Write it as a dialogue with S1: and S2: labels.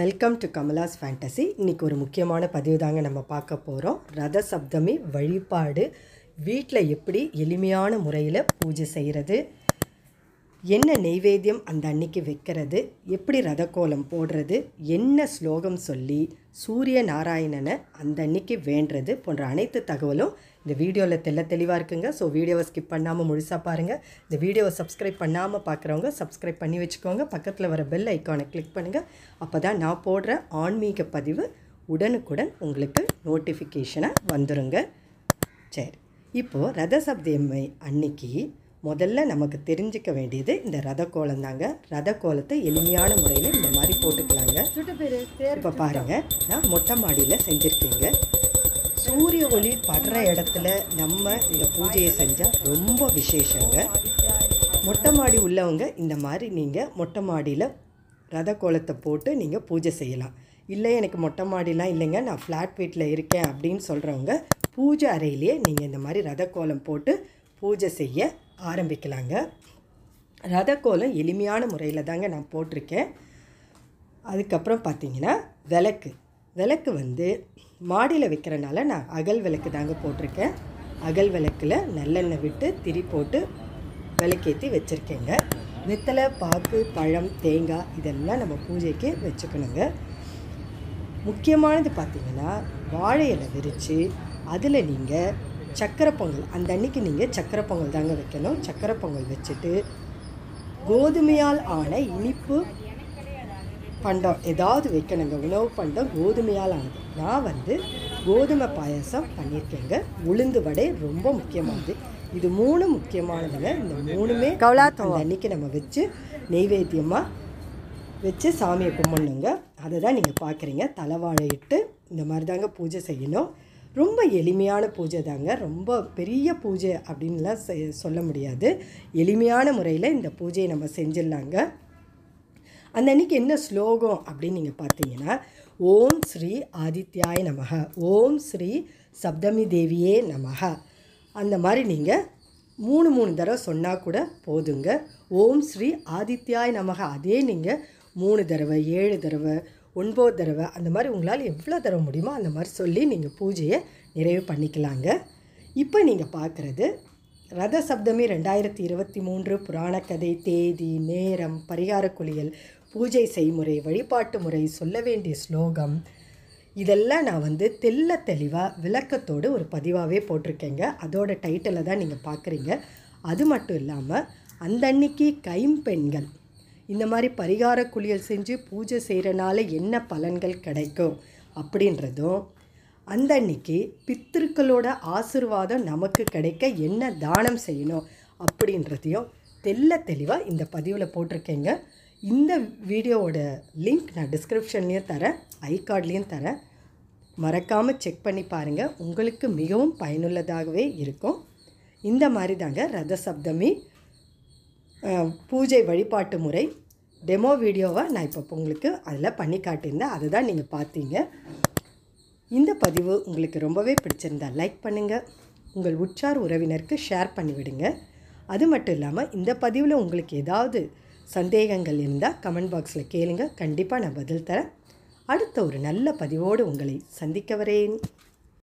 S1: welcome to Kamala's fantasy இன்றைக்கி ஒரு முக்கியமான பதிவு தாங்க நம்ம பார்க்க போகிறோம் ரத சப்தமி வழிபாடு வீட்டில் எப்படி எளிமையான முறையில் பூஜை செய்கிறது என்ன நெய்வேத்தியம் அந்த அன்னைக்கு வைக்கிறது எப்படி ரத கோலம் போடுறது என்ன ஸ்லோகம் சொல்லி சூரிய நாராயணனை அந்த அன்னைக்கு வேண்டுறது போன்ற அனைத்து தகவலும் இந்த வீடியோவில் தெள்ள தெளிவாக இருக்குங்க ஸோ வீடியோவை ஸ்கிப் பண்ணாமல் முழுசாக பாருங்கள் இந்த வீடியோவை சப்ஸ்கிரைப் பண்ணாமல் பார்க்குறவங்க சப்ஸ்கிரைப் பண்ணி வச்சுக்கோங்க பக்கத்தில் வர பெல் ஐக்கானை கிளிக் பண்ணுங்கள் அப்போ தான் நான் போடுற ஆன்மீக பதிவு உடனுக்குடன் உங்களுக்கு நோட்டிஃபிகேஷனாக வந்துருங்க சரி இப்போது ரத சப்தமை அன்னைக்கு முதல்ல நமக்கு தெரிஞ்சுக்க வேண்டியது இந்த ரத கோலம் தாங்க ரத கோலத்தை எளிமையான முறையில் இந்த மாதிரி போட்டுக்கலாங்க இப்போ பாருங்கள் நான் மொட்டை மாடியில் செஞ்சுருக்கேங்க சூரிய ஒளி படுற இடத்துல நம்ம இந்த பூஜையை செஞ்சால் ரொம்ப விசேஷங்க மொட்டை மாடி உள்ளவங்க இந்த மாதிரி நீங்கள் மொட்டை மாடியில் ரத கோலத்தை போட்டு நீங்கள் பூஜை செய்யலாம் இல்லை எனக்கு மொட்டை மாடிலாம் இல்லைங்க நான் ஃப்ளாட் வீட்டில் இருக்கேன் அப்படின்னு சொல்கிறவங்க பூஜை அறையிலேயே நீங்கள் இந்த மாதிரி ரத கோலம் போட்டு பூஜை செய்ய ஆரம்பிக்கலாங்க ரத கோலம் எளிமையான முறையில் தாங்க நான் போட்டிருக்கேன் அதுக்கப்புறம் பார்த்தீங்கன்னா விளக்கு விளக்கு வந்து மாடியில் வைக்கிறனால நான் அகல் விளக்கு தாங்க போட்டிருக்கேன் அகல் விளக்கில் நல்லெண்ணெய் விட்டு திரி போட்டு விளக்கேற்றி வச்சுருக்கேங்க வெத்தலை பாக்கு பழம் தேங்காய் இதெல்லாம் நம்ம பூஜைக்கு வச்சுக்கணுங்க முக்கியமானது பார்த்திங்கன்னா வாழை இலை விரித்து அதில் நீங்கள் சக்கரை பொங்கல் அந்த அன்னைக்கு நீங்கள் சக்கரை பொங்கல் தாங்க வைக்கணும் சக்கரை பொங்கல் வச்சுட்டு கோதுமையால் ஆன இனிப்பு பண்டம் ஏதாவது வைக்கணுங்க உணவு பண்டம் கோதுமையால் ஆனது நான் வந்து கோதுமை பாயாசம் பண்ணியிருக்கேங்க உளுந்து வடை ரொம்ப முக்கியமானது இது மூணு முக்கியமானதுங்க இந்த மூணுமே அந்த அன்னைக்கு நம்ம வச்சு நெய்வேத்தியமாக வச்சு சாமியை கும்பிடணுங்க அதை தான் நீங்கள் பார்க்குறீங்க தலைவாழை இட்டு இந்த மாதிரி தாங்க பூஜை செய்யணும் ரொம்ப எளிமையான பூஜை தாங்க ரொம்ப பெரிய பூஜை அப்படின்லாம் செ- சொல்ல முடியாது எளிமையான முறையில் இந்த பூஜையை நம்ம செஞ்சிடலாங்க அந்த அன்னைக்கு என்ன ஸ்லோகம் அப்படின்னு நீங்கள் பார்த்தீங்கன்னா ஓம் ஸ்ரீ ஆதித்யாய நமக ஓம் ஸ்ரீ சப்தமி தேவியே நமக அந்த மாதிரி நீங்கள் மூணு மூணு தடவை சொன்னால் கூட போதுங்க ஓம் ஸ்ரீ ஆதித்யாய நமக அதே நீங்கள் மூணு தடவை ஏழு தடவை ஒன்பது தடவை அந்த மாதிரி உங்களால் எவ்வளோ தடவை முடியுமோ அந்த மாதிரி சொல்லி நீங்கள் பூஜையை நிறைவு பண்ணிக்கலாங்க இப்போ நீங்கள் பார்க்குறது ரத சப்தமி ரெண்டாயிரத்தி இருபத்தி மூன்று புராணக்கதை தேதி நேரம் பரிகார குளியல் பூஜை செய்முறை வழிபாட்டு முறை சொல்ல வேண்டிய ஸ்லோகம் இதெல்லாம் நான் வந்து தெள்ள தெளிவாக விளக்கத்தோடு ஒரு பதிவாகவே போட்டிருக்கேங்க அதோட டைட்டிலை தான் நீங்கள் பார்க்குறீங்க அது மட்டும் இல்லாமல் அந்த அன்னைக்கு கைம்பெண்கள் இந்த மாதிரி பரிகார குளியல் செஞ்சு பூஜை செய்கிறனால என்ன பலன்கள் கிடைக்கும் அப்படின்றதும் அந்த அன்னைக்கு பித்திருக்களோட ஆசிர்வாதம் நமக்கு கிடைக்க என்ன தானம் செய்யணும் அப்படின்றதையும் தெள்ள தெளிவாக இந்த பதிவில் போட்டிருக்கேங்க இந்த வீடியோவோட லிங்க் நான் டிஸ்கிரிப்ஷன்லேயும் தரேன் ஐ கார்ட்லேயும் தரேன் மறக்காமல் செக் பண்ணி பாருங்கள் உங்களுக்கு மிகவும் பயனுள்ளதாகவே இருக்கும் இந்த மாதிரி தாங்க ரத சப்தமி அஹ், பூஜை வழிபாட்டு முறை டெமோ வீடியோவை நான் இப்போ உங்களுக்கு அதில் பண்ணி காட்டியிருந்தேன் அதை தான் நீங்கள் பார்த்தீங்க இந்த பதிவு உங்களுக்கு ரொம்பவே பிடிச்சிருந்தா லைக் பண்ணுங்கள் உங்கள் உற்றார் உறவினருக்கு ஷேர் பண்ணிவிடுங்க அது மட்டும் இல்லாமல் இந்த பதிவில் உங்களுக்கு ஏதாவது சந்தேகங்கள் இருந்தால் கமெண்ட் பாக்ஸில் கேளுங்க கண்டிப்பாக நான் பதில் தரேன் அடுத்த ஒரு நல்ல பதிவோடு உங்களை சந்திக்க வரேன்